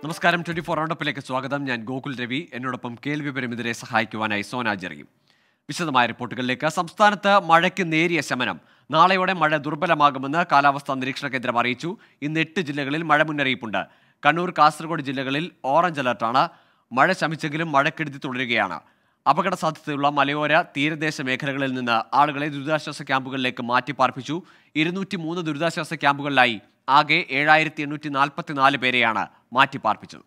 നമസ്കാരം twenty four റൗണ്ടപ്പിലേക്ക് സ്വാഗതം ഞാൻ ഗോകുൽ രവി എന്നോടൊപ്പം കേൾവി പരിമിതരെ സഹായിക്കുവാനായി സോന ജെറിയും വിശദമായ റിപ്പോർട്ടുകളിലേക്ക് സംസ്ഥാനത്ത് മഴയ്ക്ക് നേരിയ ശമനം നാളെയോടെ മഴ ദുർബലമാകുമെന്ന് കാലാവസ്ഥാ നിരീക്ഷണ കേന്ദ്രം അറിയിച്ചു ഇന്ന് എട്ട് ജില്ലകളിൽ മഴ മുന്നറിയിപ്പുണ്ട് കണ്ണൂർ കാസർഗോഡ് ജില്ലകളിൽ ഓറഞ്ച് അലർട്ടാണ് മഴ ശമിച്ചെങ്കിലും മഴക്കെടുതി തുടരുകയാണ് അപകട സാധ്യതയുള്ള മലയോര തീരദേശ മേഖലകളിൽ നിന്ന് ആളുകളെ ദുരിതാശ്വാസ ക്യാമ്പുകളിലേക്ക് മാറ്റി പാർപ്പിച്ചു ഇരുന്നൂറ്റി മൂന്ന് ദുരിതാശ്വാസ ക്യാമ്പുകളിലായി ആകെ ഏഴായിരത്തി എണ്ണൂറ്റി നാൽപ്പത്തിനാല് പേരെയാണ് മാറ്റി പാർപ്പിച്ചത്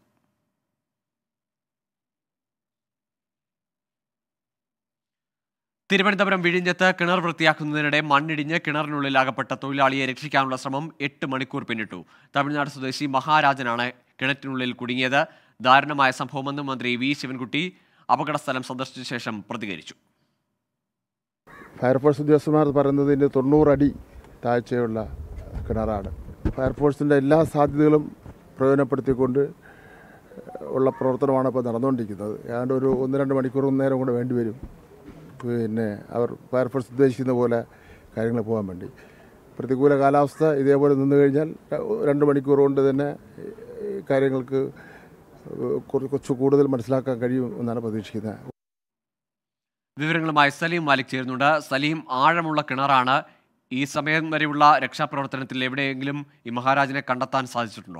തിരുവനന്തപുരം വിഴിഞ്ഞത്ത് കിണർ വൃത്തിയാക്കുന്നതിനിടെ മണ്ണിടിഞ്ഞ് കിണറിനുള്ളിൽ അകപ്പെട്ട തൊഴിലാളിയെ രക്ഷിക്കാനുള്ള ശ്രമം എട്ട് മണിക്കൂർ പിന്നിട്ടു തമിഴ്നാട് സ്വദേശി മഹാരാജനാണ് കിണറ്റിനുള്ളിൽ കുടുങ്ങിയത് ദാരുണമായ സംഭവമെന്ന് മന്ത്രി വി ശിവൻകുട്ടി അപകടസ്ഥലം സന്ദർശിച്ച ശേഷം പ്രതികരിച്ചു ഫയർഫോഴ്സ് ഉദ്യോഗസ്ഥന്മാർ പറയുന്നത് ഇതിൻ്റെ തൊണ്ണൂറടി താഴ്ചയുള്ള കിണറാണ് ഫയർഫോഴ്സിൻ്റെ എല്ലാ സാധ്യതകളും പ്രയോജനപ്പെടുത്തിക്കൊണ്ട് ഉള്ള പ്രവർത്തനമാണ് ഇപ്പോൾ നടന്നുകൊണ്ടിരിക്കുന്നത് ഏതാണ്ട് ഒരു ഒന്ന് രണ്ട് മണിക്കൂർ നേരം കൂടെ വേണ്ടി വരും പിന്നെ അവർ ഫയർഫോഴ്സ് ഉദ്ദേശിക്കുന്ന പോലെ കാര്യങ്ങൾ പോകാൻ വേണ്ടി പ്രതികൂല കാലാവസ്ഥ ഇതേപോലെ നിന്നു കഴിഞ്ഞാൽ രണ്ട് മണിക്കൂർ കൊണ്ട് തന്നെ ഈ കാര്യങ്ങൾക്ക് കുറച്ച് കുറച്ച് കൂടുതൽ മനസ്സിലാക്കാൻ കഴിയും എന്നാണ് പ്രതീക്ഷിക്കുന്നത് വിവരങ്ങളുമായി സലീം മാലിക് ചേരുന്നുണ്ട് സലീം ആഴമുള്ള കിണറാണ് ഈ സമയം വരെയുള്ള രക്ഷാപ്രവർത്തനത്തിൽ എവിടെയെങ്കിലും ഈ മഹാരാജിനെ കണ്ടെത്താൻ സാധിച്ചിട്ടുണ്ടോ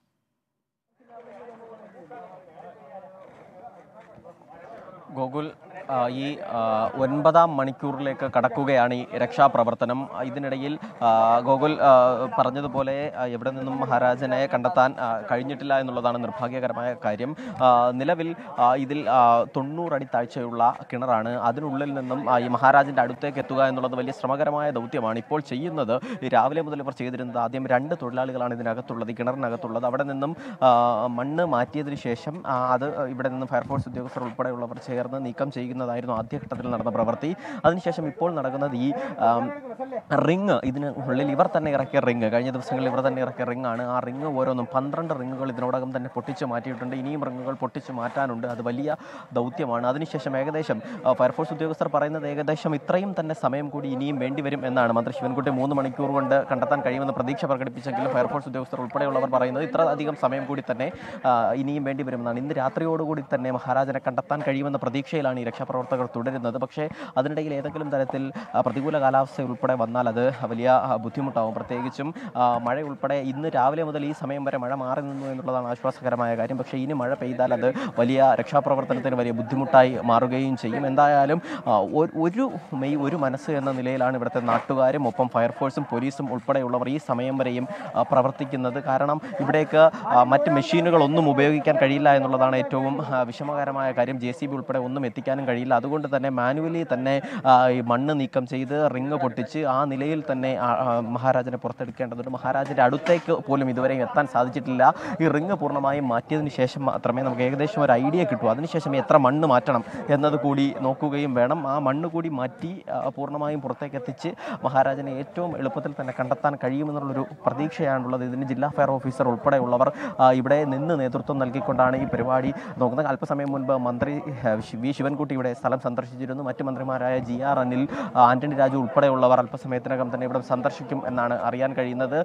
ഗോകുൽ ആ, ഈ ആ, ഒൻപതാം മണിക്കൂറിലേക്ക് കടക്കുകയാണ് ഈ രക്ഷാപ്രവർത്തനം ആ, ഇതിനിടയിൽ ആ, ഗോകുൽ ആ, പറഞ്ഞതുപോലെ ആ, എവിടെ നിന്നും മഹാരാജനെ കണ്ടെത്താൻ ആ, കഴിഞ്ഞിട്ടില്ല എന്നുള്ളതാണ് നിർഭാഗ്യകരമായ കാര്യം ആ, നിലവിൽ ആ, ഇതിൽ ആ, തൊണ്ണൂറടി താഴ്ചയുള്ള കിണറാണ് അതിനുള്ളിൽ നിന്നും ആ, ഈ മഹാരാജന്റെ അടുത്തേക്ക് എത്തുക എന്നുള്ളത് വലിയ ശ്രമകരമായ ദൗത്യമാണ് ഇപ്പോൾ ചെയ്യുന്നത് ഈ രാവിലെ മുതൽ ഇവർ ചെയ്തിരുന്നത് ആദ്യം രണ്ട് തൊഴിലാളികളാണ് ഇതിനകത്തുള്ളത് ഈ കിണറിനകത്തുള്ളത് അവിടെ നിന്നും ആ, മണ്ണ് മാറ്റിയതിനു ശേഷം ആ, അത് ഇവിടെ നിന്ന് ഫയർഫോഴ്സ് ഉദ്യോഗസ്ഥർ ഉൾപ്പെടെയുള്ളവർ ചേർന്ന് നീക്കം ചെയ്യുന്നതായിരുന്നു ആദ്യഘട്ടത്തിൽ നടന്ന പ്രവൃത്തി അതിനുശേഷം ഇപ്പോൾ നടക്കുന്നത് ഈ ആം, റിങ് ഇതിന് ഉള്ളിൽ ഇവർ തന്നെ ഇറക്കിയ റിങ് കഴിഞ്ഞ ദിവസങ്ങളിൽ ഇവർ തന്നെ ഇറക്കിയ റിങ് ആണ് ആ റിങ് ഓരോന്നും പന്ത്രണ്ട് റിങ്ങുകൾ ഇതിനോടകം തന്നെ പൊട്ടിച്ച് മാറ്റിയിട്ടുണ്ട് ഇനിയും റിങ്ങുകൾ പൊട്ടിച്ച് മാറ്റാനുണ്ട് അത് വലിയ ദൗത്യമാണ് അതിനുശേഷം ഏകദേശം ആ, ഫയർഫോഴ്സ് ഉദ്യോഗസ്ഥർ പറയുന്നത് ഏകദേശം ഇത്രയും തന്നെ സമയം കൂടി ഇനിയും വേണ്ടിവരും എന്നാണ് മന്ത്രി ശിവൻകുട്ടി മൂന്ന് മണിക്കൂർ കൊണ്ട് കണ്ടെത്താൻ കഴിയുമെന്ന് പ്രതീക്ഷ പ്രകടിപ്പിച്ചെങ്കിലും ഫയർഫോഴ്സ് ഉദ്യോഗസ്ഥർ ഉൾപ്പെടെയുള്ളവർ പറയുന്നത് ഇത്ര അധികം സമയം കൂടി തന്നെ ആ, ഇനിയും വേണ്ടി വരുമെന്നാണ് ഇന്ന് രാത്രിയോടുകൂടി തന്നെ മഹാരാജനെ കണ്ടെത്താൻ കഴിയുമെന്ന പ്രതീക്ഷയിലാണ് ഈ രക്ഷാപ്രവർത്തകർ തുടരുന്നത് പക്ഷേ അതിനിടയിൽ ഏതെങ്കിലും തരത്തിൽ ആ, പ്രതികൂല കാലാവസ്ഥ ഉൾപ്പെടെ വന്നാൽ അത് വലിയ ആ, ബുദ്ധിമുട്ടാവും പ്രത്യേകിച്ചും ആ, മഴ ഉൾപ്പെടെ ഇന്ന് രാവിലെ മുതൽ ഈ സമയം വരെ മഴ മാറി നിന്നു എന്നുള്ളതാണ് ആശ്വാസകരമായ കാര്യം പക്ഷേ ഇനി മഴ പെയ്താൽ അത് വലിയ രക്ഷാപ്രവർത്തനത്തിന് വലിയ ബുദ്ധിമുട്ടായി മാറുകയും ചെയ്യും എന്തായാലും ആ, ഒ- ഒരു മെയ് ഒരു മനസ്സ് എന്ന നിലയിലാണ് ഇവിടുത്തെ നാട്ടുകാരും ഒപ്പം ഫയർഫോഴ്സും പോലീസും ഉൾപ്പെടെയുള്ളവർ ഈ സമയം വരെയും ആ, പ്രവർത്തിക്കുന്നത് കാരണം ഇവിടേക്ക് ആ, മറ്റ് മെഷീനുകളൊന്നും ഉപയോഗിക്കാൻ കഴിയില്ല എന്നുള്ളതാണ് ഏറ്റവും ആ, വിഷമകരമായ കാര്യം ജെ സി ബി ഉൾപ്പെടെ ഒന്നും എത്തിക്കാനും കഴിയില്ല അതുകൊണ്ട് തന്നെ മാനുവലി തന്നെ ആ, ഈ മണ്ണ് നീക്കം ചെയ്ത് റിങ് പൊട്ടിച്ച് ആ നിലയിൽ തന്നെ ആ, ആ, മഹാരാജനെ പുറത്തെടുക്കേണ്ടതുണ്ട് മഹാരാജന്റെ അടുത്തേക്ക് പോലും ഇതുവരെയും എത്താൻ സാധിച്ചിട്ടില്ല ഈ റിങ് പൂർണ്ണമായും മാറ്റിയതിന് ശേഷം മാത്രമേ നമുക്ക് ഏകദേശം ഒരു ഐഡിയ കിട്ടൂ അതിനുശേഷം എത്ര മണ്ണ് മാറ്റണം എന്നത് കൂടി നോക്കുകയും വേണം ആ മണ്ണ് കൂടി മാറ്റി ആ, പൂർണ്ണമായും പുറത്തേക്ക് എത്തിച്ച് മഹാരാജനെ ഏറ്റവും എളുപ്പത്തിൽ തന്നെ കണ്ടെത്താൻ കഴിയുമെന്നുള്ളൊരു പ്രതീക്ഷയാണുള്ളത് ഇതിന് ജില്ലാ ഫയർ ഓഫീസർ ഉൾപ്പെടെയുള്ളവർ ആ, ഇവിടെ നിന്ന് നേതൃത്വം നൽകിക്കൊണ്ടാണ് ഈ പരിപാടി നോക്കുന്നത് അല്പസമയം മുൻപ് മന്ത്രി ആ, ശി- വി ശിവൻകുട്ടി ഇവിടെ സ്ഥലം സന്ദർശിച്ചിരുന്നു മറ്റ് മന്ത്രിമാരായ ജി ആർ അനിൽ ആ, ആന്റണി രാജു ഉൾപ്പെടെയുള്ളവർ അല്പസമയത്തിനകം തന്നെ ഇവിടെ സന്ദർശിക്കും എന്നാണ് അറിയാൻ കഴിയുന്നത്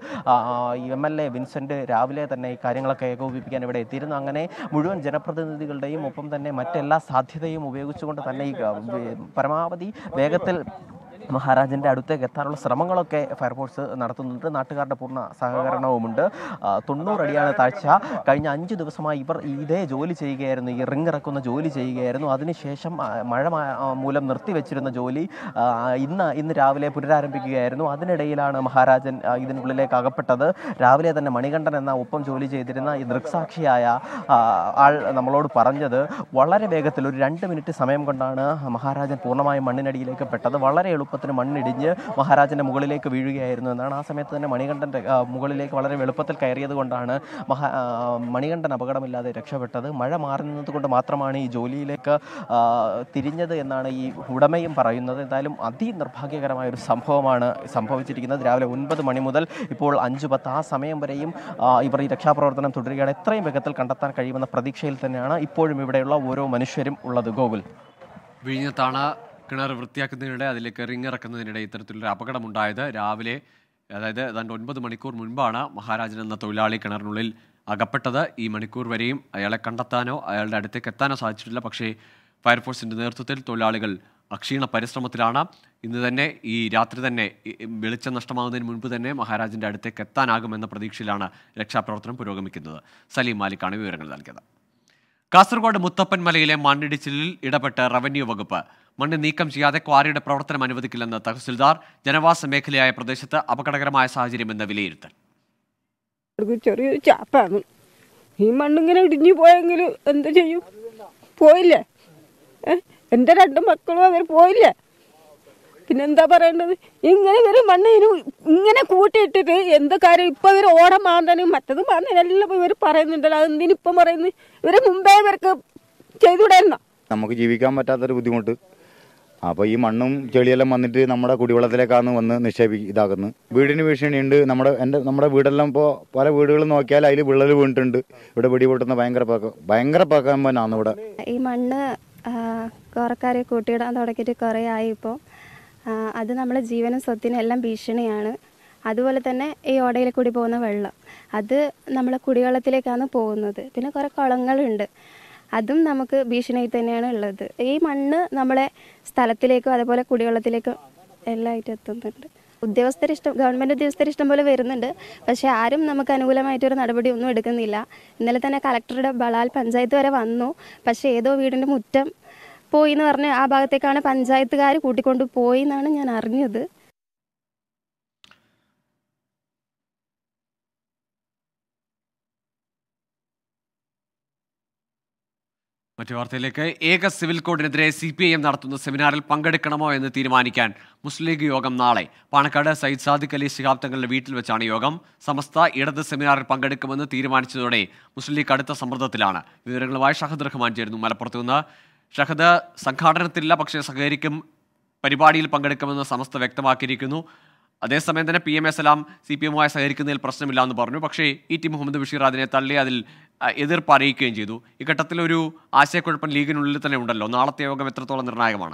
എം എൽ എ വിൻസെന്റ് രാവിലെ തന്നെ ഈ കാര്യങ്ങളൊക്കെ ഏകോപിപ്പിക്കാൻ ഇവിടെ എത്തിയിരുന്നു അങ്ങനെ മുഴുവൻ ജനപ്രതിനിധികളുടെയും ഒപ്പം തന്നെ മറ്റെല്ലാ സാധ്യതയും ഉപയോഗിച്ചുകൊണ്ട് തന്നെ ഈ ആ, വേ- പരമാവധി വേഗത്തിൽ മഹാരാജൻ്റെ അടുത്തേക്ക് എത്താനുള്ള ശ്രമങ്ങളൊക്കെ ഫയർഫോഴ്സ് നടത്തുന്നുണ്ട് നാട്ടുകാരുടെ പൂർണ്ണ സഹകരണവുമുണ്ട് ആ, തൊണ്ണൂറടിയാണ് താഴ്ച കഴിഞ്ഞ അഞ്ച് ദിവസമായി ഇവർ ഇതേ ജോലി ചെയ്യുകയായിരുന്നു ഈ റിങ് ഇറക്കുന്ന ജോലി ചെയ്യുകയായിരുന്നു അതിനുശേഷം ആ, മഴ മാ- ആ, മൂലം നിർത്തിവെച്ചിരുന്ന ജോലി ആ, ഇന്ന് ഇന്ന് രാവിലെ പുനരാരംഭിക്കുകയായിരുന്നു അതിനിടയിലാണ് മഹാരാജൻ ആ, ഇതിനുള്ളിലേക്ക് അകപ്പെട്ടത് രാവിലെ തന്നെ മണികണ്ഠൻ എന്ന ഒപ്പം ജോലി ചെയ്തിരുന്ന ഈ ദൃക്സാക്ഷിയായ ആ, ആൾ നമ്മളോട് പറഞ്ഞത് വളരെ വേഗത്തിൽ ഒരു രണ്ട് മിനിറ്റ് സമയം കൊണ്ടാണ് മഹാരാജൻ പൂർണ്ണമായും മണ്ണിനടിയിലേക്ക് പെട്ടത് വളരെ എളുപ്പത്തിൽ മണ്ണിടിഞ്ഞ് മഹാരാജൻ്റെ മുകളിലേക്ക് വീഴുകയായിരുന്നു എന്നാണ് ആ സമയത്ത് തന്നെ മണികണ്ഠൻ്റെ ആ, മുകളിലേക്ക് വളരെ എളുപ്പത്തിൽ കയറിയത് കൊണ്ടാണ് മഹാ ആ, മണികണ്ഠൻ അപകടമില്ലാതെ രക്ഷപ്പെട്ടത് മഴ മാറി നിന്നത് കൊണ്ട് മാത്രമാണ് ഈ ജോലിയിലേക്ക് ആ, തിരിഞ്ഞത് എന്നാണ് ഈ ഉടമയും പറയുന്നത് എന്തായാലും അതിനിർഭാഗ്യകരമായ ഒരു സംഭവമാണ് സംഭവിച്ചിരിക്കുന്നത് രാവിലെ ഒൻപത് മണി മുതൽ ഇപ്പോൾ അഞ്ച് പത്ത് ആ സമയം വരെയും ആ, ഇവർ ഈ രക്ഷാപ്രവർത്തനം തുടരുകയാണ് എത്രയും വേഗത്തിൽ കണ്ടെത്താൻ കഴിയുമെന്ന പ്രതീക്ഷയിൽ തന്നെയാണ് ഇപ്പോഴും ഇവിടെയുള്ള ഓരോ മനുഷ്യരും ഉള്ളത് ഗോകുൽ വിഴിഞ്ഞത്താണ് കിണർ വൃത്തിയാക്കുന്നതിനിടെ അതിലേക്ക് റിങ് ഇറക്കുന്നതിനിടെ ഇത്തരത്തിലൊരു അപകടമുണ്ടായത് രാവിലെ അതായത് ഏതാണ്ട് ഒൻപത് മണിക്കൂർ മുൻപാണ് മഹാരാജൻ എന്ന തൊഴിലാളി കിണറിനുള്ളിൽ അകപ്പെട്ടത് ഈ മണിക്കൂർ വരെയും അയാളെ കണ്ടെത്താനോ അയാളുടെ അടുത്തേക്ക് എത്താനോ സാധിച്ചിട്ടില്ല പക്ഷേ ഫയർഫോഴ്സിന്റെ നേതൃത്വത്തിൽ തൊഴിലാളികൾ അക്ഷീണ പരിശ്രമത്തിലാണ് ഇന്ന് തന്നെ ഈ രാത്രി തന്നെ ഈ വെളിച്ചം നഷ്ടമാകുന്നതിന് മുൻപ് തന്നെ മഹാരാജിന്റെ അടുത്തേക്ക് എത്താനാകുമെന്ന പ്രതീക്ഷയിലാണ് രക്ഷാപ്രവർത്തനം പുരോഗമിക്കുന്നത് സലീം മാലിക്കാണ് വിവരങ്ങൾ നൽകിയത് കാസർഗോഡ് മുത്തപ്പൻ മലയിലെ മണ്ണിടിച്ചിലിൽ ഇടപെട്ട് റവന്യൂ വകുപ്പ് മണ്ണ് നീക്കം ചെയ്യാതെ ക്വാറിയുടെ പ്രവർത്തനം അനുവദിക്കില്ലെന്ന് തഹസിൽദാർ ജനവാസ മേഖലയായ പ്രദേശത്ത് അപകടകരമായ സാഹചര്യമെന്ന് വിലയിരുത്തൽ ഒരു ചെറിയൊരു ചാപ്പാണ് ഈ മണ്ണിങ്ങനെ ഇടിഞ്ഞു പോയെങ്കിൽ എന്ത് ചെയ്യും പോയില്ലേ ഏ? എൻ്റെ രണ്ട് മക്കളും അവർ പോയില്ലേ പിന്നെന്താ പറയേണ്ടത് ഇങ്ങനെ ഇവർ മണ്ണ് ഇരു ഇങ്ങനെ കൂട്ടിയിട്ടിട്ട് എന്ത് കാര്യം ഇപ്പം ഇവർ ഓടം മാന്തനും മറ്റത് മാന്തനെല്ലാം ഇവർ പറയുന്നുണ്ടല്ലോ അതെന്തിനിപ്പം പറയുന്നത് ഇവർ മുമ്പേ ഇവർക്ക് ചെയ്തുകൂടായിരുന്നോ നമുക്ക് ജീവിക്കാൻ പറ്റാത്തൊരു ബുദ്ധിമുട്ട് അപ്പോൾ ഈ മണ്ണും ചെളിയെല്ലാം വന്നിട്ട് നമ്മുടെ കുടിവെള്ളത്തിലേക്കാണ് വന്ന് നിക്ഷേപി ഇതാക്കുന്നത് വീടിന് ഭീഷണിയുണ്ട് നമ്മുടെ എൻ്റെ നമ്മുടെ വീടെല്ലാം ഇപ്പോൾ പല വീടുകളും നോക്കിയാൽ അതിൽ വിള്ളൽ വീണിട്ടുണ്ട് ഇവിടെ വെടി പൊട്ടുന്ന ഭയങ്കര പക്ക ഭയങ്കര പക്കമ്പനാണ് ഇവിടെ ഈ മണ്ണ് കുറക്കാരെ കൂട്ടിയിടാൻ തുടങ്ങിയിട്ട് കുറേ ആയി ഇപ്പോൾ അത് നമ്മളെ ജീവനും സ്വത്തിനും എല്ലാം ഭീഷണിയാണ് അതുപോലെ തന്നെ ഈ ഓടയിൽ കൂടി പോകുന്ന വെള്ളം അത് നമ്മളെ കുടിവെള്ളത്തിലേക്കാണ് പോകുന്നത് പിന്നെ കുറേ കുളങ്ങളുണ്ട് അതും നമുക്ക് ഭീഷണിയായി തന്നെയാണ് ഉള്ളത് ഈ മണ്ണ് നമ്മളെ സ്ഥലത്തിലേക്കും അതുപോലെ കുടിവെള്ളത്തിലേക്കും എല്ലാമായിട്ട് എത്തുന്നുണ്ട് ഉദ്യോഗസ്ഥർ ഇഷ്ടം ഗവൺമെൻറ് ഉദ്യോഗസ്ഥർ ഇഷ്ടം പോലെ വരുന്നുണ്ട് പക്ഷേ ആരും നമുക്ക് അനുകൂലമായിട്ടൊരു നടപടി ഒന്നും എടുക്കുന്നില്ല ഇന്നലെ തന്നെ കളക്ടറുടെ ബളാൽ പഞ്ചായത്ത് വരെ വന്നു പക്ഷേ ഏതോ വീടിൻ്റെ മുറ്റം പോയി എന്ന് പറഞ്ഞ് ആ ഭാഗത്തേക്കാണ് പഞ്ചായത്തുകാർ കൂട്ടിക്കൊണ്ട് പോയി എന്നാണ് ഞാൻ അറിഞ്ഞത് മറ്റു വാർത്തയിലേക്ക് ഏക സിവിൽ കോഡിനെതിരെ സി പി ഐ എം നടത്തുന്ന സെമിനാറിൽ പങ്കെടുക്കണമോ എന്ന് തീരുമാനിക്കാൻ മുസ്ലിം ലീഗ് യോഗം നാളെ പാണക്കാട് സയ്യിദ് സാദിഖ് അലി ശിഹാബ് തങ്ങളുടെ വീട്ടിൽ വെച്ചാണ് യോഗം സമസ്ത ഇടത് സെമിനാറിൽ പങ്കെടുക്കുമെന്ന് തീരുമാനിച്ചതോടെ മുസ്ലിം ലീഗ് അടുത്ത സമ്മർദ്ദത്തിലാണ് വിവരങ്ങളുമായി ഷഹദ് റഹ്മാൻ ചേരുന്നു മലപ്പുറത്ത് നിന്ന് ഷഹദ് സംഘാടനത്തിലില്ല പക്ഷേ സഹകരിക്കും പരിപാടിയിൽ പങ്കെടുക്കുമെന്ന് സമസ്ത വ്യക്തമാക്കിയിരിക്കുന്നു അതേസമയം തന്നെ പി എം എസ് എല്ലാം സി പി എമ്മുമായി സഹകരിക്കുന്നതിൽ പ്രശ്നമില്ല എന്ന് പറഞ്ഞു പക്ഷേ ഇ ടി മുഹമ്മദ് ബഷീർ അതിനെ തള്ളി അതിൽ ആ, എതിർപ്പ് അറിയിക്കുകയും ചെയ്തു ഇഘട്ടത്തിൽ ഒരു ആശയക്കുഴപ്പം ലീഗിനുള്ളിൽ തന്നെ ഉണ്ടല്ലോ നാളത്തെ യോഗം എത്രത്തോളം നിർണായകമാണ്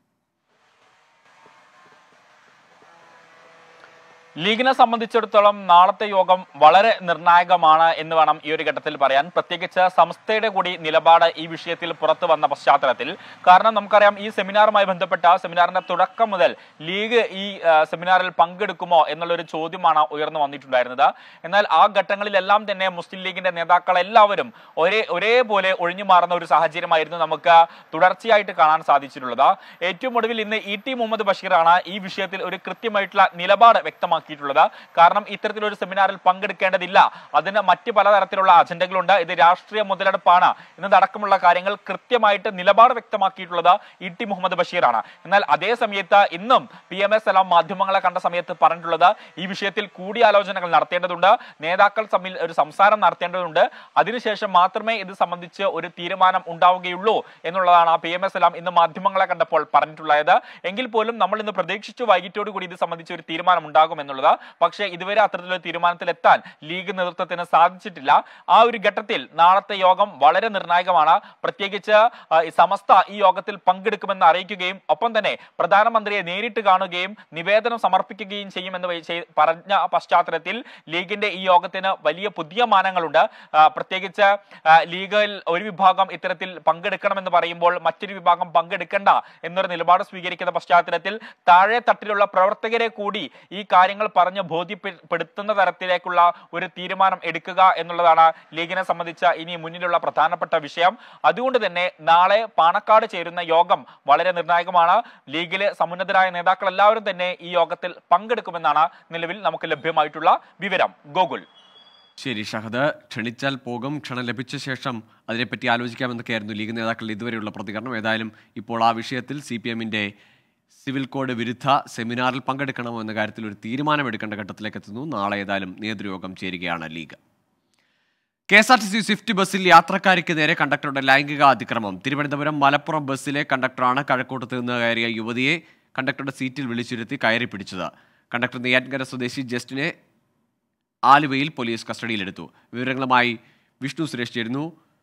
ലീഗിനെ സംബന്ധിച്ചിടത്തോളം നാളത്തെ യോഗം വളരെ നിർണായകമാണ് എന്ന് വേണം ഈ ഒരു ഘട്ടത്തിൽ പറയാൻ പ്രത്യേകിച്ച് സംസ്ഥയുടെ കൂടി നിലപാട് ഈ വിഷയത്തിൽ പുറത്തു വന്ന പശ്ചാത്തലത്തിൽ കാരണം നമുക്കറിയാം ഈ സെമിനാറുമായി ബന്ധപ്പെട്ട സെമിനാറിന്റെ തുടക്കം മുതൽ ലീഗ് ഈ ആ, സെമിനാറിൽ പങ്കെടുക്കുമോ എന്നുള്ള ഒരു ചോദ്യമാണ് ഉയർന്നു വന്നിട്ടുണ്ടായിരുന്നത് എന്നാൽ ആ ഘട്ടങ്ങളിലെല്ലാം തന്നെ മുസ്ലിം ലീഗിന്റെ നേതാക്കൾ എല്ലാവരും ഒരേ ഒരേപോലെ ഒഴിഞ്ഞു മാറുന്ന ഒരു സാഹചര്യമായിരുന്നു നമുക്ക് തുടർച്ചയായിട്ട് കാണാൻ സാധിച്ചിട്ടുള്ളത് ഏറ്റവും ഒടുവിൽ ഇന്ന് ഇ ടി മുഹമ്മദ് ബഷീറാണ് ഈ വിഷയത്തിൽ ഒരു കൃത്യമായിട്ടുള്ള നിലപാട് വ്യക്തമാക്കിയിട്ടുള്ളത് കാരണം ഇത്തരത്തിലൊരു സെമിനാറിൽ പങ്കെടുക്കേണ്ടതില്ല അതിന് മറ്റ് പലതരത്തിലുള്ള അജണ്ടകളുണ്ട് ഇത് രാഷ്ട്രീയ മുതലെടുപ്പാണ് എന്നതടക്കമുള്ള കാര്യങ്ങൾ കൃത്യമായിട്ട് നിലപാട് വ്യക്തമാക്കിയിട്ടുള്ളത് ഇ ടി മുഹമ്മദ് ബഷീറാണ് എന്നാൽ അതേ സമയത്ത് ഇന്നും പി എം എസ് എല്ലാം മാധ്യമങ്ങളെ കണ്ട സമയത്ത് പറഞ്ഞിട്ടുള്ളത് ഈ വിഷയത്തിൽ കൂടിയാലോചനകൾ നടത്തേണ്ടതുണ്ട് നേതാക്കൾ തമ്മിൽ ഒരു സംസാരം നടത്തേണ്ടതുണ്ട് അതിനുശേഷം മാത്രമേ ഇത് സംബന്ധിച്ച് ഒരു തീരുമാനം ഉണ്ടാവുകയുള്ളൂ എന്നുള്ളതാണ് പി എം എസ് എല്ലാം ഇന്ന് മാധ്യമങ്ങളെ കണ്ടപ്പോൾ പറഞ്ഞിട്ടുള്ളത് എങ്കിൽ പോലും നമ്മൾ ഇന്ന് പ്രതീക്ഷിച്ചു വൈകിട്ടോട് കൂടി ഇത് സംബന്ധിച്ച് ഒരു തീരുമാനം ഉണ്ടാകും എന്നുള്ളത് പക്ഷേ ഇതുവരെ അത്തരത്തിലൊരു തീരുമാനത്തിലെത്താൻ ലീഗ് നേതൃത്വത്തിന് സാധിച്ചിട്ടില്ല ആ ഒരു ഘട്ടത്തിൽ നാളത്തെ യോഗം വളരെ നിർണായകമാണ് പ്രത്യേകിച്ച് ആ, ഈ സമസ്ത ഈ യോഗത്തിൽ പങ്കെടുക്കുമെന്ന് അറിയിക്കുകയും ഒപ്പം തന്നെ പ്രധാനമന്ത്രിയെ നേരിട്ട് കാണുകയും നിവേദനം സമർപ്പിക്കുകയും ചെയ്യുമെന്ന് വെ- ചെയ്- പറഞ്ഞ പശ്ചാത്തലത്തിൽ ലീഗിന്റെ ഈ യോഗത്തിന് വലിയ പുതിയ മാനങ്ങളുണ്ട് ആ, പ്രത്യേകിച്ച് ആ, ലീഗിൽ ഒരു വിഭാഗം ഇത്തരത്തിൽ പങ്കെടുക്കണമെന്ന് പറയുമ്പോൾ മറ്റൊരു വിഭാഗം പങ്കെടുക്കണ്ട എന്നൊരു നിലപാട് സ്വീകരിക്കുന്ന പശ്ചാത്തലത്തിൽ താഴെ തട്ടിലുള്ള പ്രവർത്തകരെ കൂടി ഈ കാര്യങ്ങൾ പറഞ്ഞ് ബോധ്യപ്പെടുത്തുന്ന തരത്തിലേക്കുള്ള ഒരു തീരുമാനം എടുക്കുക എന്നുള്ളതാണ് ലീഗിനെ സംബന്ധിച്ച ഇനി മുന്നിലുള്ള പ്രധാനപ്പെട്ട വിഷയം അതുകൊണ്ട് തന്നെ നാളെ പാണക്കാട് ചേരുന്ന യോഗം വളരെ നിർണായകമാണ് ലീഗിലെ സമുന്നതരായ നേതാക്കൾ എല്ലാവരും തന്നെ ഈ യോഗത്തിൽ പങ്കെടുക്കുമെന്നാണ് നിലവിൽ നമുക്ക് ലഭ്യമായിട്ടുള്ള വിവരം ഗോകുൽ ശരി ഷഹദ് ക്ഷണിച്ചാൽ പോകും ക്ഷണം ലഭിച്ച ശേഷം അതിനെപ്പറ്റി ആലോചിക്കാമെന്നൊക്കെയായിരുന്നു ലീഗ് നേതാക്കളുടെ ഇതുവരെയുള്ള പ്രതികരണം ഏതായാലും ഇപ്പോൾ ആ വിഷയത്തിൽ സി പി എമ്മിൻ്റെ സിവിൽ കോഡ് വിരുദ്ധ സെമിനാറിൽ പങ്കെടുക്കണമോ എന്ന കാര്യത്തിൽ ഒരു തീരുമാനമെടുക്കേണ്ട ഘട്ടത്തിലേക്ക് എത്തുന്നു നാളെ ഏതായാലും നേതൃയോഗം ചേരുകയാണ് League K S R T C Swift ബസ്സിൽ യാത്രക്കാരിക്ക് നേരെ കണ്ടക്ടറുടെ ലൈംഗിക അതിക്രമം തിരുവനന്തപുരം മലപ്പുറം ബസ്സിലെ കണ്ടക്ടറാണ് കഴക്കൂട്ടത്ത് നിന്ന് കയറിയ യുവതിയെ കണ്ടക്ടറുടെ സീറ്റിൽ വിളിച്ചിരുത്തി കയറി പിടിച്ചത് കണ്ടക്ടർ നെയ്യാറ്റിൻകര സ്വദേശി ജസ്റ്റിനെ ആലുവയിൽ പോലീസ് കസ്റ്റഡിയിലെടുത്തു വിവരങ്ങളുമായി വിഷ്ണു സുരേഷ് ചേരുന്നു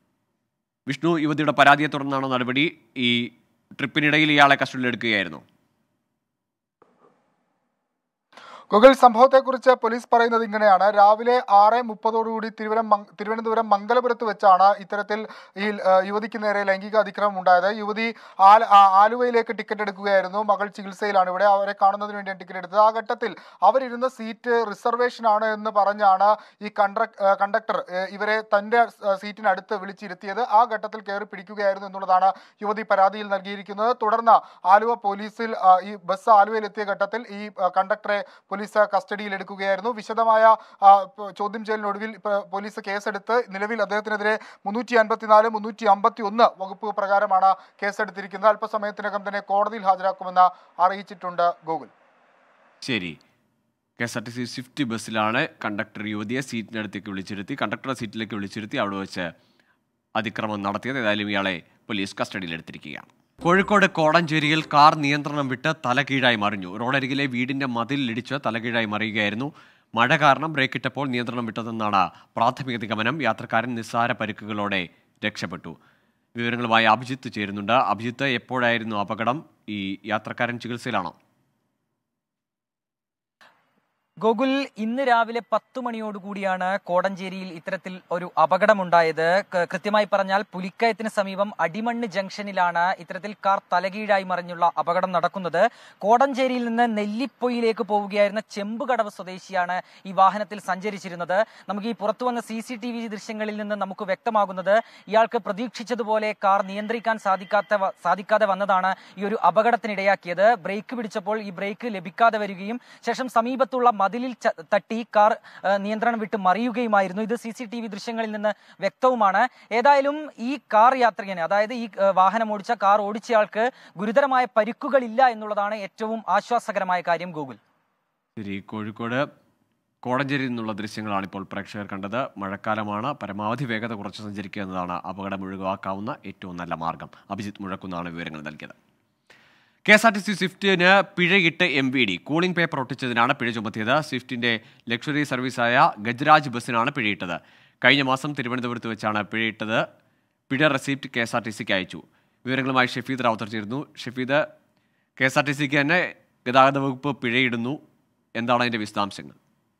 വിഷ്ണു യുവതിയുടെ പരാതിയെ തുടർന്നാണോ നടപടി ഈ ട്രിപ്പിനിടയിൽ ഇയാളെ കസ്റ്റഡിയിലെടുക്കുകയായിരുന്നു ഗൂഗിൾ സംഭവത്തെക്കുറിച്ച് പോലീസ് പറയുന്നത് ഇങ്ങനെയാണ് രാവിലെ ആറ് മുപ്പതോടുകൂടി തിരുവനം മങ്- തിരുവനന്തപുരം മംഗലപുരത്ത് വെച്ചാണ് ഇത്തരത്തിൽ ഈ ആ, യുവതിക്ക് നേരെ ലൈംഗിക അതിക്രമം ഉണ്ടായത് യുവതി ആല- ആ, ആലുവയിലേക്ക് ടിക്കറ്റ് എടുക്കുകയായിരുന്നു മകൾ ചികിത്സയിലാണ് ഇവിടെ അവരെ കാണുന്നതിന് വേണ്ടിയാണ് ടിക്കറ്റ് എടുത്തത് ആ ഘട്ടത്തിൽ അവരിരുന്ന സീറ്റ് റിസർവേഷൻ ആണ് എന്ന് പറഞ്ഞാണ് ഈ കണ്ടക് കണ്ടക്ടർ ഏ, ഇവരെ തന്റെ ആ, സീറ്റിനടുത്ത് വിളിച്ചിരുത്തിയത് ആ ഘട്ടത്തിൽ കയറി പിടിക്കുകയായിരുന്നു എന്നുള്ളതാണ് യുവതി പരാതിയിൽ നൽകിയിരിക്കുന്നത് തുടർന്ന് ആലുവ പോലീസിൽ ആ, ഈ ബസ് ആലുവയിൽ എത്തിയ ഘട്ടത്തിൽ ഈ ആ, കണ്ടക്ടറെ പോലീസ് കസ്റ്റഡിയിൽ എടുക്കുകയായിരുന്നു വിശദമായ ആ, പ- ചോദ്യം ചെയ്യലിനൊടുവിൽ ഇപ്പ പോലീസ് കേസെടുത്ത് നിലവിൽ അദ്ദേഹത്തിനെതിരെ മുന്നൂറ്റി അൻപത്തിനാല് മുന്നൂറ്റി അമ്പത്തി ഒന്ന് വകുപ്പ് പ്രകാരമാണ് കേസെടുത്തിരിക്കുന്നത് അല്പസമയത്തിനകം തന്നെ കോടതിയിൽ ഹാജരാക്കുമെന്ന് അറിയിച്ചിട്ടുണ്ട് ഗൂഗിൾ ശരി K S R T C Swift ബസ്സിലാണ് കണ്ടക്ടർ യുവതിയെ സീറ്റിനടുത്തേക്ക് വിളിച്ചിരുത്തി കണ്ടക്ടറെ സീറ്റിലേക്ക് വിളിച്ചിരുത്തി അവിടെ വെച്ച് അതിക്രമം നടത്തിയത് ഏതായാലും ഇയാളെ പോലീസ് കസ്റ്റഡിയിലെടുത്തിരിക്കുകയാണ് കോഴിക്കോട് കോടഞ്ചേരിയിൽ കാർ നിയന്ത്രണം വിട്ട് തലകീഴായി മറിഞ്ഞു റോഡരികിലെ വീടിന്റെ മതിലിടിച്ച് തലകീഴായി മറിയുകയായിരുന്നു മഴ കാരണം ബ്രേക്കിട്ടപ്പോൾ നിയന്ത്രണം വിട്ടതെന്നാണ് പ്രാഥമിക നിഗമനം യാത്രക്കാരൻ നിസ്സാര പരിക്കുകളോടെ രക്ഷപ്പെട്ടു വിവരങ്ങളുമായി അഭിജിത്ത് ചേരുന്നുണ്ട് അഭിജിത്ത് എപ്പോഴായിരുന്നു അപകടം ഈ യാത്രക്കാരൻ ചികിത്സയിലാണോ ഗോകുൽ ഇന്ന് രാവിലെ പത്തു മണിയോടുകൂടിയാണ് കോടഞ്ചേരിയിൽ ഇത്തരത്തിൽ ഒരു അപകടമുണ്ടായത് ക- കൃത്യമായി പറഞ്ഞാൽ പുലിക്കയത്തിന് സമീപം അടിമണ്ണ് ജംഗ്ഷനിലാണ് ഇത്തരത്തിൽ കാർ തലകീഴായി മറിഞ്ഞുള്ള അപകടം നടക്കുന്നത് കോടഞ്ചേരിയിൽ നിന്ന് നെല്ലിപ്പൊയിലേക്ക് പോവുകയായിരുന്ന ചെമ്പുകടവ് സ്വദേശിയാണ് ഈ വാഹനത്തിൽ സഞ്ചരിച്ചിരുന്നത് നമുക്ക് ഈ പുറത്തു വന്ന സി സി ടി വി ദൃശ്യങ്ങളിൽ നിന്ന് നമുക്ക് വ്യക്തമാകുന്നത് ഇയാൾക്ക് പ്രതീക്ഷിച്ചതുപോലെ കാർ നിയന്ത്രിക്കാൻ സാധിക്കാത്ത വ- സാധിക്കാതെ വന്നതാണ് ഈ ഒരു അപകടത്തിനിടയാക്കിയത് ബ്രേക്ക് പിടിച്ചപ്പോൾ ഈ ബ്രേക്ക് ലഭിക്കാതെ വരികയും ശേഷം സമീപത്തുള്ള മതിലിൽ ച- തട്ടി കാർ ആ, നിയന്ത്രണം വിട്ട് മറിയുകയുമായിരുന്നു ഇത് സി സി ടി വി ദൃശ്യങ്ങളിൽ നിന്ന് വ്യക്തവുമാണ് ഏതായാലും ഈ കാർ യാത്രികന് അതായത് ഈ ആ, വാഹനം ഓടിച്ച കാർ ഓടിച്ചയാൾക്ക് ഗുരുതരമായ പരിക്കുകളില്ല എന്നുള്ളതാണ് ഏറ്റവും ആശ്വാസകരമായ കാര്യം ഗൂഗിൾ ശരി കോഴിക്കോട് കോടഞ്ചേരിയിൽ നിന്നുള്ള ദൃശ്യങ്ങളാണ് ഇപ്പോൾ പ്രേക്ഷകർ കണ്ടത് മഴക്കാലമാണ് പരമാവധി വേഗത കുറച്ച് സഞ്ചരിക്കുക എന്നതാണ് അപകടം ഒഴിവാക്കാവുന്ന ഏറ്റവും നല്ല മാർഗം അഭിജിത്ത് മുഴക്കുന്നാണ് വിവരങ്ങൾ നൽകിയത് K S R T C സ്വിഫ്റ്റിന് പിഴയിട്ട് M V D cooling paper ഒട്ടിച്ചതിനാണ് പിഴ ചുമത്തിയത് സ്വിഫ്റ്റിന്റെ ലക്ഷറി സർവീസായ ഗജരാജ് ബസ്സിനാണ് പിഴയിട്ടത് കഴിഞ്ഞ മാസം തിരുവനന്തപുരത്ത് വെച്ചാണ് പിഴയിട്ടത് പിഴ receipt K S R T സിക്ക് അയച്ചു വിവരങ്ങളുമായി ഷഫീദ് റാവുത്തർ ചേരുന്നു Shafeed K S R T സിക്ക് തന്നെ ഗതാഗത വകുപ്പ് പിഴയിടുന്നു എന്താണ് അതിന്റെ വിശദാംശങ്ങൾ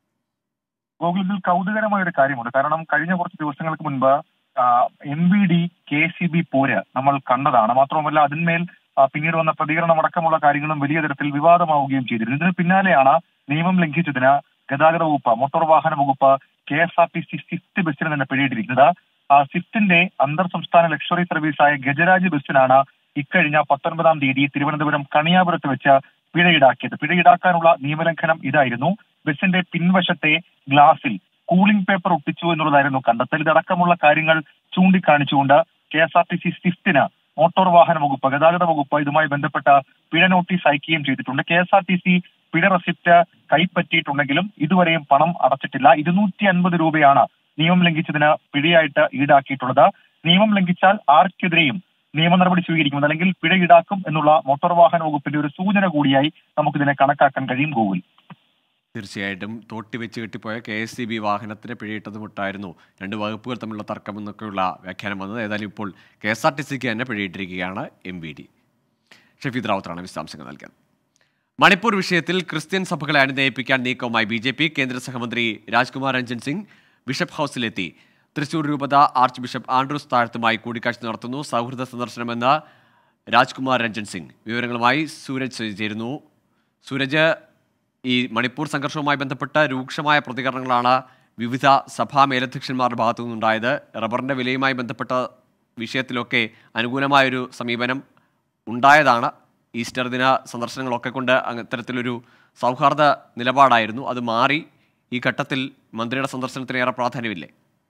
ഗൂഗിൾ ഇതിൽ കൗതുകരമായ ഒരു കാര്യമുണ്ട് കാരണം കഴിഞ്ഞ കുറച്ച് ദിവസങ്ങൾക്ക് മുൻപ് M V D K C B പോര് നമ്മൾ കണ്ടതാണ് മാത്രവുമല്ല അതിന്മേൽ ആ, പിന്നീട് വന്ന പ്രതികരണം അടക്കമുള്ള കാര്യങ്ങളും വലിയ തരത്തിൽ വിവാദമാവുകയും ചെയ്തിരുന്നു ഇതിന് പിന്നാലെയാണ് നിയമം ലംഘിച്ചതിന് ഗതാഗത വകുപ്പ് മോട്ടോർ വാഹന വകുപ്പ് K S R T C Swift ബസ്സിന് തന്നെ പിഴയിട്ടിരിക്കുന്നത് ആ സ്വിഫ്റ്റിന്റെ അന്തർ സംസ്ഥാന ലക്ഷറി സർവീസായ ഗജരാജ് ബസ്സിനാണ് ഇക്കഴിഞ്ഞ പത്തൊൻപതാം തീയതി തിരുവനന്തപുരം കണിയാപുരത്ത് വെച്ച് പിഴ ഈടാക്കിയത് പിഴ ഈടാക്കാനുള്ള നിയമലംഘനം ഇതായിരുന്നു ബസിന്റെ പിൻവശത്തെ ഗ്ലാസിൽ കൂളിംഗ് പേപ്പർ ഒട്ടിച്ചു എന്നുള്ളതായിരുന്നു കണ്ടെത്തൽ ഇതടക്കമുള്ള കാര്യങ്ങൾ ചൂണ്ടിക്കാണിച്ചുകൊണ്ട് K S R T C സ്വിഫ്റ്റിന് മോട്ടോർ വാഹന വകുപ്പ് ഗതാഗത വകുപ്പ് ഇതുമായി ബന്ധപ്പെട്ട പിഴ നോട്ടീസ് അയക്കുകയും ചെയ്തിട്ടുണ്ട് K S R T C പിഴ റെസിപ്റ്റ് കൈപ്പറ്റിയിട്ടുണ്ടെങ്കിലും ഇതുവരെയും പണം അടച്ചിട്ടില്ല ഇരുന്നൂറ്റി അൻപത് രൂപയാണ് നിയമം ലംഘിച്ചതിന് പിഴയായിട്ട് ഈടാക്കിയിട്ടുള്ളത് നിയമം ലംഘിച്ചാൽ ആർക്കെതിരെയും നിയമ നടപടി സ്വീകരിക്കും അല്ലെങ്കിൽ പിഴ ഈടാക്കും എന്നുള്ള മോട്ടോർ വാഹന വകുപ്പിന്റെ ഒരു സൂചന കൂടിയായി നമുക്കിതിനെ കണക്കാക്കാൻ കഴിയും ഗൂഗിൾ തീർച്ചയായിട്ടും തോട്ടി വെച്ച് കെട്ടിപ്പോയ കെ എസ് സി ബി വാഹനത്തിന് പിഴയിട്ടതുമുട്ടായിരുന്നു രണ്ട് വകുപ്പുകൾ തമ്മിലുള്ള തർക്കം എന്നൊക്കെയുള്ള വ്യാഖ്യാനം വന്നത് ഏതായാലും ഇപ്പോൾ കെ എസ് ആർ ടി സിക്ക് തന്നെ പിഴയിട്ടിരിക്കുകയാണ് എം വി ഡി ഷഫീദ് റാവത്താണ് വിശദാംശങ്ങൾ നൽകിയത് മണിപ്പൂർ വിഷയത്തിൽ ക്രിസ്ത്യൻ സഭകളെ അനുനയിപ്പിക്കാൻ നീക്കവുമായി ബി ജെ പി കേന്ദ്ര സഹമന്ത്രി രാജ്കുമാർ രഞ്ജൻ സിംഗ് ബിഷപ്പ് ഹൗസിലെത്തി തൃശൂർ രൂപത ആർച്ച് ബിഷപ്പ് ആൻഡ്രൂസ് താഴത്തുമായി കൂടിക്കാഴ്ച നടത്തുന്നു സൗഹൃദ സന്ദർശനമെന്ന രാജ്കുമാർ രഞ്ജൻ സിംഗ് വിവരങ്ങളുമായി സൂരജ് സജി ചേരുന്നു സൂരജ് ഈ മണിപ്പൂർ സംഘർഷവുമായി ബന്ധപ്പെട്ട രൂക്ഷമായ പ്രതികരണങ്ങളാണ് വിവിധ സഭാ മേലധ്യക്ഷന്മാരുടെ ഭാഗത്തു നിന്നുണ്ടായത് റബ്ബറിന്റെ വിലയുമായി ബന്ധപ്പെട്ട വിഷയത്തിലൊക്കെ അനുകൂലമായൊരു സമീപനം ഉണ്ടായതാണ് ഈസ്റ്റർ ദിന സന്ദർശനങ്ങളൊക്കെ കൊണ്ട് അങ്ങ് ഇത്തരത്തിലൊരു സൗഹാർദ്ദ നിലപാടായിരുന്നു അത് മാറി ഈ ഘട്ടത്തിൽ മന്ത്രിയുടെ സന്ദർശനത്തിന് ഏറെ പ്രാധാന്യമില്ലേ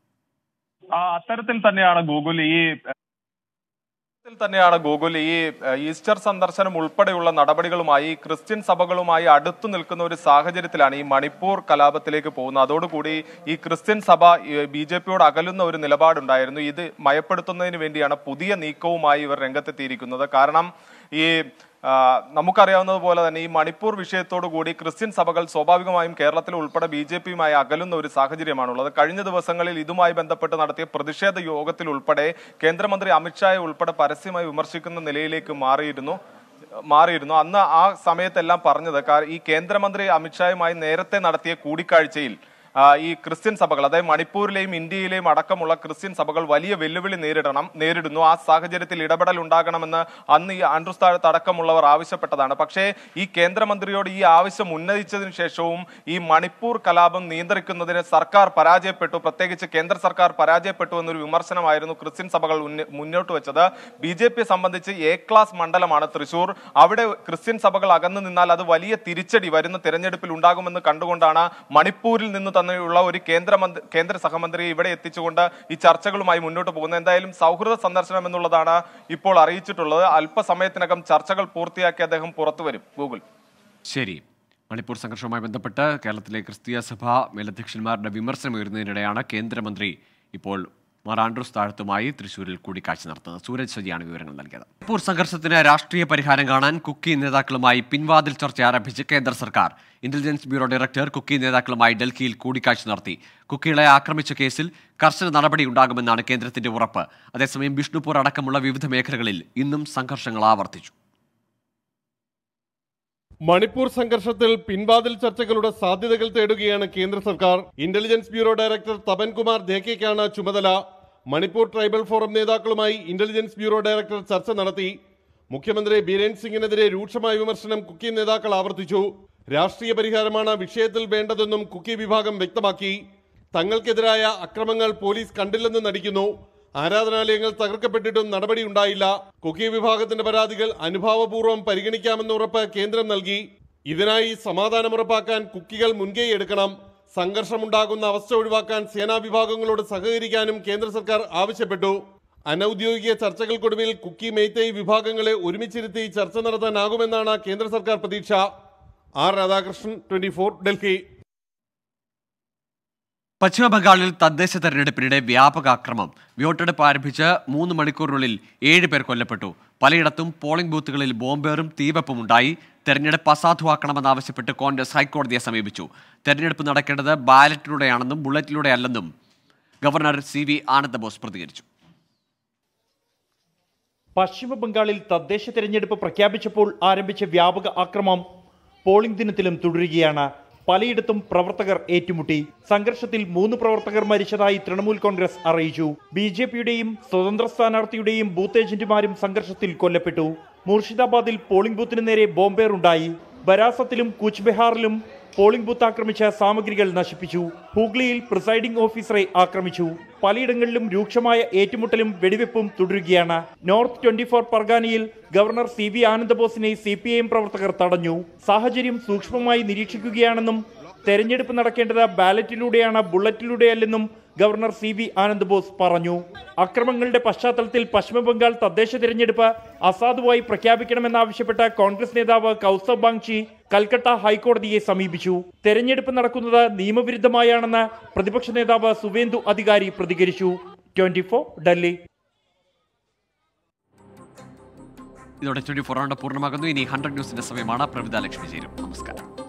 ആ അത്തരത്തിൽ തന്നെയാണ് ഗൂഗിൾ ഈ ത്തിൽ തന്നെയാണ് ഗൂഗിൾ ഈ ഏഹ്, ഈസ്റ്റർ സന്ദർശനം ഉൾപ്പെടെയുള്ള നടപടികളുമായി ക്രിസ്ത്യൻ സഭകളുമായി അടുത്തു നിൽക്കുന്ന ഒരു സാഹചര്യത്തിലാണ് ഈ മണിപ്പൂർ കലാപത്തിലേക്ക് പോകുന്നത് അതോടുകൂടി ഈ ക്രിസ്ത്യൻ സഭ ബി ജെ പിയോട് അകലുന്ന ഒരു നിലപാടുണ്ടായിരുന്നു ഇത് മയപ്പെടുത്തുന്നതിന് വേണ്ടിയാണ് പുതിയ നീക്കവുമായി ഇവർ രംഗത്തെത്തിയിരിക്കുന്നത് കാരണം ഈ ആ, നമുക്കറിയാവുന്നതുപോലെ തന്നെ ഈ മണിപ്പൂർ വിഷയത്തോടു കൂടി ക്രിസ്ത്യൻ സഭകൾ സ്വാഭാവികമായും കേരളത്തിൽ ഉൾപ്പെടെ ബി ജെ പിയുമായി അകലുന്ന ഒരു സാഹചര്യമാണുള്ളത് കഴിഞ്ഞ ദിവസങ്ങളിൽ ഇതുമായി ബന്ധപ്പെട്ട് നടത്തിയ പ്രതിഷേധ യോഗത്തിൽ ഉൾപ്പെടെ കേന്ദ്രമന്ത്രി അമിത്ഷായെ ഉൾപ്പെടെ പരസ്യമായി വിമർശിക്കുന്ന നിലയിലേക്ക് മാറിയിരുന്നു മാറിയിരുന്നു അന്ന് ആ സമയത്തെല്ലാം പറഞ്ഞത് കാ- ഈ കേന്ദ്രമന്ത്രി അമിത്ഷായുമായി നേരത്തെ നടത്തിയ കൂടിക്കാഴ്ചയിൽ ആ, ഈ ക്രിസ്ത്യൻ സഭകൾ അതായത് മണിപ്പൂരിലെയും ഇന്ത്യയിലെയും അടക്കമുള്ള ക്രിസ്ത്യൻ സഭകൾ വലിയ വെല്ലുവിളി നേരിടണം നേരിടുന്നു ആ സാഹചര്യത്തിൽ ഇടപെടൽ ഉണ്ടാകണമെന്ന് അന്ന് ഈ ആൻഡ്രൂസ് താഴത്ത് അടക്കമുള്ളവർ ആവശ്യപ്പെട്ടതാണ് പക്ഷേ ഈ കേന്ദ്രമന്ത്രിയോട് ഈ ആവശ്യം ഉന്നയിച്ചതിന് ശേഷവും ഈ മണിപ്പൂർ കലാപം നിയന്ത്രിക്കുന്നതിന് സർക്കാർ പരാജയപ്പെട്ടു പ്രത്യേകിച്ച് കേന്ദ്ര സർക്കാർ പരാജയപ്പെട്ടു എന്നൊരു വിമർശനമായിരുന്നു ക്രിസ്ത്യൻ സഭകൾ ഉന്ന- മുന്നോട്ട് വെച്ചത് ബി ജെ പി സംബന്ധിച്ച് എ ക്ലാസ് മണ്ഡലമാണ് തൃശൂർ അവിടെ ക്രിസ്ത്യൻ സഭകൾ അകന്നു നിന്നാൽ അത് വലിയ തിരിച്ചടി വരുന്ന തെരഞ്ഞെടുപ്പിൽ ഉണ്ടാകുമെന്ന് കണ്ടുകൊണ്ടാണ് മണിപ്പൂരിൽ നിന്ന് തന്നെയുള്ള ഒരു കേന്ദ്ര മന്ത്രി കേന്ദ്ര സഹമന്ത്രിയെ ഇവിടെ എത്തിച്ചുകൊണ്ട് ഈ ചർച്ചകളുമായി മുന്നോട്ട് പോകുന്നത് എന്തായാലും സൗഹൃദ സന്ദർശനം എന്നുള്ളതാണ് ഇപ്പോൾ അറിയിച്ചിട്ടുള്ളത് അല്പസമയത്തിനകം ചർച്ചകൾ പൂർത്തിയാക്കി അദ്ദേഹം പുറത്തു വരും ഗൂഗിൾ ശരി മണിപ്പൂർ സംഘർഷവുമായി ബന്ധപ്പെട്ട് കേരളത്തിലെ ക്രിസ്തീയ സഭ മേലധ്യക്ഷന്മാരുടെ വിമർശനം ഉയർന്നതിനിടെയാണ് കേന്ദ്രമന്ത്രി ഇപ്പോൾ മാർ ആൻഡ്രൂസ് താഴത്തുമായി തൃശൂരിൽ കൂടിക്കാഴ്ച നടത്തുന്നത് സൂരജ് സജിയാണ് വിവരങ്ങൾ നൽകിയത് മണിപ്പൂർ സംഘർഷത്തിന് രാഷ്ട്രീയ പരിഹാരം കാണാൻ കുക്കി നേതാക്കളുമായി പിൻവാതിൽ ചർച്ച ആരംഭിച്ച് കേന്ദ്ര സർക്കാർ ഇന്റലിജൻസ് ബ്യൂറോ ഡയറക്ടർ കുക്കി നേതാക്കളുമായി ഡൽഹിയിൽ കൂടിക്കാഴ്ച നടത്തി കുക്കികളെ ആക്രമിച്ച കേസിൽ കർശന നടപടി ഉണ്ടാകുമെന്നാണ് കേന്ദ്രത്തിന്റെ ഉറപ്പ് അതേസമയം ബിഷ്ണുപൂർ അടക്കമുള്ള വിവിധ മേഖലകളിൽ ഇന്നും സംഘർഷങ്ങൾ ആവർത്തിച്ചു മണിപ്പൂർ സംഘർഷത്തിൽ പിൻവാതിൽ ചർച്ചകളുടെ സാധ്യതകൾ തേടുകയാണ് കേന്ദ്ര സർക്കാർ intelligence bureau director Tapan Kumar ദേക്കയ്ക്കാണ് ചുമതല മണിപ്പൂർ ട്രൈബൽ ഫോറം നേതാക്കളുമായി ഇന്റലിജൻസ് ബ്യൂറോ ഡയറക്ടർ ചർച്ച നടത്തി മുഖ്യമന്ത്രി ബീരേൻ സിംഗിനെതിരെ രൂക്ഷമായ വിമർശനം കുക്കി നേതാക്കൾ ആവർത്തിച്ചു രാഷ്ട്രീയ പരിഹാരമാണ് വിഷയത്തിൽ വേണ്ടതെന്നും കുക്കി വിഭാഗം വ്യക്തമാക്കി തങ്ങൾക്കെതിരായ അക്രമങ്ങൾ പോലീസ് കണ്ടില്ലെന്ന് നടിക്കുന്നു ആരാധനാലയങ്ങൾ തകർക്കപ്പെട്ടിട്ടും നടപടിയുണ്ടായില്ല കുക്കി വിഭാഗത്തിന്റെ പരാതികൾ അനുഭാവപൂർവ്വം പരിഗണിക്കാമെന്ന ഉറപ്പ് കേന്ദ്രം നൽകി ഇതിനായി സമാധാനം ഉറപ്പാക്കാൻ കുക്കികൾ മുൻകൈ എടുക്കണം സംഘർഷമുണ്ടാകുന്ന അവസ്ഥ ഒഴിവാക്കാൻ സേനാ വിഭാഗങ്ങളോട് സഹകരിക്കാനും കേന്ദ്ര സർക്കാർ ആവശ്യപ്പെട്ടു അനൌദ്യോഗിക ചർച്ചകൾക്കൊടുവിൽ കുക്കി മെയ്തൈ വിഭാഗങ്ങളെ ഒരുമിച്ചിരുത്തി ചർച്ച നടത്താനാകുമെന്നാണ് കേന്ദ്ര സർക്കാർ പ്രതീക്ഷ ആർ രാധാകൃഷ്ണൻ ട്വന്റി ഡൽഹി പശ്ചിമ ബംഗാളിൽ തദ്ദേശ തെരഞ്ഞെടുപ്പിനിടെ വ്യാപക അക്രമം വോട്ടെടുപ്പ് ആരംഭിച്ച് മൂന്ന് മണിക്കൂറിനുള്ളിൽ ഏഴ് പേർ കൊല്ലപ്പെട്ടു പലയിടത്തും പോളിംഗ് ബൂത്തുകളിൽ ബോംബേറും തീവെപ്പും ഉണ്ടായി തെരഞ്ഞെടുപ്പ് അസാധുവാക്കണമെന്നാവശ്യപ്പെട്ട് കോൺഗ്രസ് ഹൈക്കോടതിയെ സമീപിച്ചു തെരഞ്ഞെടുപ്പ് നടക്കേണ്ടത് ബാലറ്റിലൂടെയാണെന്നും ബുള്ളറ്റിലൂടെ അല്ലെന്നും ഗവർണർ സി വി ആനന്ദബോസ് പ്രതികരിച്ചു പശ്ചിമ ബംഗാളിൽ തദ്ദേശ തെരഞ്ഞെടുപ്പ് പ്രഖ്യാപിച്ചപ്പോൾ ആരംഭിച്ച വ്യാപക ആക്രമം പോളിംഗ് ദിനത്തിലും തുടരുകയാണ് പലയിടത്തും പ്രവർത്തകർ ഏറ്റുമുട്ടി സംഘർഷത്തിൽ മൂന്ന് പ്രവർത്തകർ മരിച്ചതായി തൃണമൂൽ കോൺഗ്രസ് അറിയിച്ചു ബി ജെ പിയുടെയും സ്വതന്ത്ര സ്ഥാനാർത്ഥിയുടെയും ബൂത്ത് ഏജന്റുമാരും സംഘർഷത്തിൽ കൊല്ലപ്പെട്ടു മുർഷിദാബാദിൽ പോളിംഗ് ബൂത്തിന് നേരെ ബോംബേറുണ്ടായി ബരാസത്തിലും കൂച്ച് ബെഹാറിലും പോളിംഗ് ബൂത്ത് ആക്രമിച്ച സാമഗ്രികൾ നശിപ്പിച്ചു ഹൂഗ്ലിയിൽ പ്രിസൈഡിംഗ് ഓഫീസറെ ആക്രമിച്ചു പലയിടങ്ങളിലും രൂക്ഷമായ ഏറ്റുമുട്ടലും വെടിവെപ്പും തുടരുകയാണ് നോർത്ത് ട്വന്റി ഫോർ പർഗാനയിൽ ഗവർണർ സി വി ആനന്ദബോസിനെ സി പി ഐ എം പ്രവർത്തകർ തടഞ്ഞു സാഹചര്യം സൂക്ഷ്മമായി നിരീക്ഷിക്കുകയാണെന്നും തെരഞ്ഞെടുപ്പ് നടക്കേണ്ടത് ബാലറ്റിലൂടെയാണ് ബുള്ളറ്റിലൂടെയല്ലെന്നും governor C V Anand Bose പറഞ്ഞു അക്രമങ്ങളുടെ പശ്ചാത്തലത്തിൽ പശ്ചിമബംഗാൾ തദ്ദേശ തെരഞ്ഞെടുപ്പ് അസാധുവായി പ്രഖ്യാപിക്കണമെന്നാവശ്യപ്പെട്ട കോൺഗ്രസ് നേതാവ് കൗസവ് ബാങ്ചി കൽക്കട്ട ഹൈക്കോടതിയെ സമീപിച്ചു തെരഞ്ഞെടുപ്പ് നടക്കുന്നത് നിയമവിരുദ്ധമായാണെന്ന് പ്രതിപക്ഷ നേതാവ് സുവേന്ദു അധികാരി പ്രതികരിച്ചു ട്വന്റി ഡൽഹി ഇതോടെ ട്വന്റി ഫോർ പൂർണ്ണമാകുന്നു ഇനി ഹൺഡ്രഡ് ന്യൂസിന്റെ സമയമാണ് പ്രവിത ലക്ഷ്മി ചേരും നമസ്കാരം